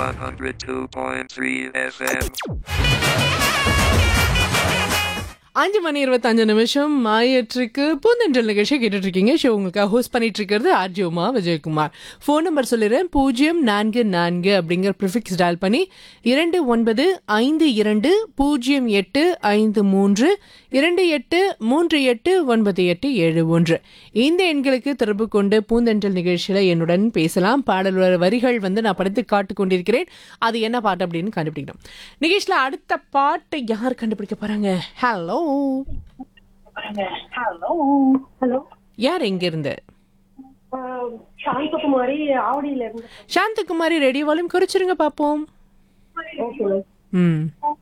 102.3 FM. அஞ்சு மணி இருபத்தஞ்சு நிமிஷம் ஆயிற்றுக்கு பூந்தென்றல் நிகழ்ச்சியை கேட்டுட்டு இருக்கீங்க ஷோ உங்களுக்காக ஹோஸ்ட் பண்ணிட்டு இருக்கிறது RJ Uma Vijayakumar phone number சொல்லிடுறேன் பூஜ்ஜியம் நான்கு நான்கு அப்படிங்கிற ப்ரிஃபிக்ஸ் டயல் பண்ணி இரண்டு ஒன்பது ஐந்து இரண்டு பூஜ்ஜியம் எட்டு ஐந்து மூன்று இரண்டு எட்டு மூன்று எட்டு ஒன்பது எட்டு ஏழு ஒன்று இந்த எண்களுக்கு தொடர்பு கொண்டு பூந்தென்றல் நிகழ்ச்சியில் என்னுடன் பேசலாம் பாடல் வ- வரிகள் வந்து நான் படித்து காட்டு கொண்டிருக்கிறேன் அது என்ன பாட்டு அப்படின்னு கண்டுபிடிக்கணும் நிகழ்ச்சியில் அடுத்த பாட்டு யார் கண்டுபிடிக்க போறாங்க ஹலோ ஹலோ ஹலோ யார் எங்க இருந்து சாந்தகுமாரி ஆவடியில இருந்து சாந்தகுமாரி ரெடி வால்யூம் குறைச்சிருங்க பாப்போம் ஓகே ம்